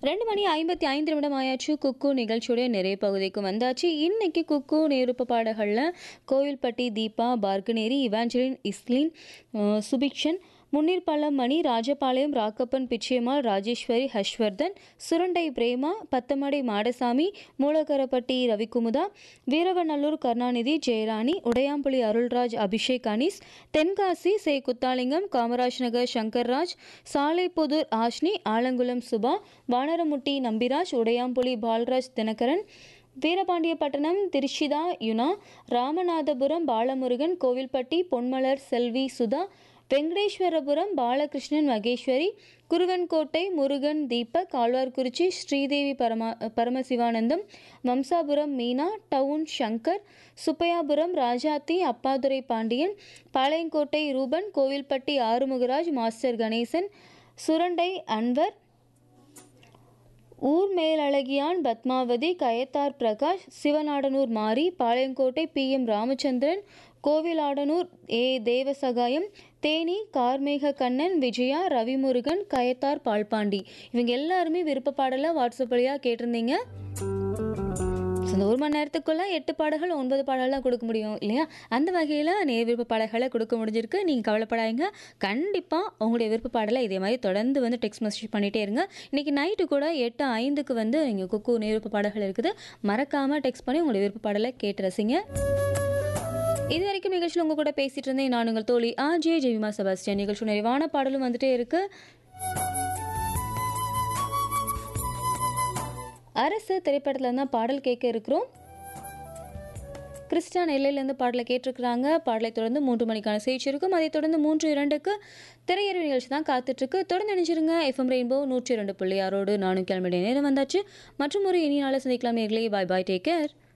ரெண்டு மணி ஐம்பத்தி ஐந்து நிமிடம் ஆயாச்சு குக்கு நிகழ்ச்சியுடைய நிறைய பகுதிக்கு வந்தாச்சு இன்னைக்கு குக்கு நேருப்பு பாடல்களில் கோவில்பட்டி தீபா பார்கனேரி இவாஞ்சலின் இஸ்லின் அஹ், சுபிக்ஷன் முன்னீர்பாலம் மணி ராஜபாளையம் ராக்கப்பன் பிச்சைமாள் ராஜேஸ்வரி ஹர்ஷ்வர்தன் சுரண்டை பிரேமா பத்தமடை மாடசாமி மூலகரப்பட்டி ரவிக்குமுதா வீரவநல்லூர் கருணாநிதி ஜெயராணி உடையாம்புலி அருள்ராஜ் அபிஷேக் அனீஸ் தென்காசி சே குத்தாலிங்கம் காமராஜ் நகர் சங்கர்ராஜ் சாலைப்புதூர் ஆஷ்னி ஆலங்குளம் சுபா வானரமுட்டி நம்பிராஜ் உடையாம்புலி பால்ராஜ் தினகரன் வீரபாண்டியப்பட்டினம் திருஷிதா யுனா ராமநாதபுரம் பாலமுருகன் கோவில்பட்டி பொன்மலர் செல்வி சுதா வெங்கடேஸ்வரபுரம் பாலகிருஷ்ணன் மகேஸ்வரி குருவன்கோட்டை முருகன் தீபக் ஆழ்வார்குறிச்சி ஸ்ரீதேவி பரமா பரமசிவானந்தம் வம்சாபுரம் மீனா டவுன் சங்கர் சுப்பையாபுரம் ராஜாத்தி அப்பாதுரை பாண்டியன் பாளையங்கோட்டை ரூபன் கோவில்பட்டி ஆறுமுகராஜ் மாஸ்டர் கணேசன் சுரண்டை அன்வர் ஊர் Melazhagiyan Padmavathi Kayathar Prakash Sivanadanur Mari Palayamkottai P M Ramachandran Kovilladanur A Devasahayam Theni Karmega Kannan Vijaya Ravimurugan Kayathar Palpandi இவங்க எல்லாருமே விருப்ப பாடலை வாட்ஸ்அப் வழியாக கேட்டிருந்தீங்க ஸோ இந்த ஒரு மணி நேரத்துக்குள்ளே எட்டு பாடல்கள் ஒன்பது பாடலாம் கொடுக்க முடியும் இல்லையா அந்த வகையில் நேர் விருப்ப பாடல்களை கொடுக்க முடிஞ்சிருக்கு நீங்கள் கவலைப்படாதீங்க கண்டிப்பாக உங்களுடைய விருப்ப பாடலை இதே மாதிரி தொடர்ந்து வந்து டெக்ஸ்ட் மெசேஜ் பண்ணிகிட்டே இருங்க இன்றைக்கி நைட்டு கூட எட்டு ஐந்துக்கு வந்து நீங்கள் குக்கு நேர் விருப்ப பாடல்கள் இருக்குது மறக்காமல் டெக்ஸ்ட் பண்ணி உங்களுடைய விருப்ப பாடலை கேட்டு ரசிங்க இது வரைக்கும் நிகழ்ச்சியில் உங்கள் கூட பேசிட்டு இருந்தேன் நான் உங்கள் தோழி ஆ ஜே ஜெவிமா செபாஸ்டியன் நிகழ்ச்சி நிறைவான பாடலும் வந்துட்டே இருக்கு அரசு திரைப்படத்தில் தான் பாடல் கேட்க இருக்கிறோம் கிறிஸ்டா நெல்லையிலேருந்து பாடலை கேட்டிருக்கிறாங்க பாடலை தொடர்ந்து மூன்று மணிக்கான செய்தி இருக்கும் அதைத் தொடர்ந்து மூன்று இரண்டுக்கு திரையரவு நிகழ்ச்சி தான் காத்துட்ருக்கு தொடர்ந்து நினைச்சிருங்க எஃப்எம் ரெயின்போ நூற்றி இரண்டு புள்ளி ஆறோடு நானும் கிளம்பிய நேரம் வந்தாச்சு மற்றும் ஒரு இனி நாளை சந்திக்கலாம் நேர்களே பாய் பாய் டேக் கேர்